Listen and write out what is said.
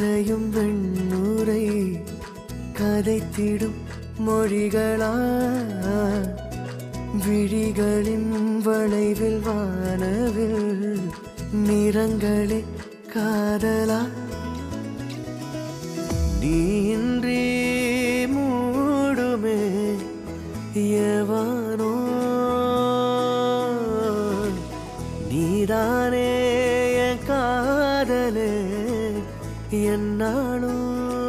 கரையும் வெண்ணுரை கதைத்திடும் மொழிகளா விழிகளின் வளைவில் வானவில் நிறங்களே காதலா நீன்றி மூடுமே எவனோ நீதானே என் காதலே என்னாலும்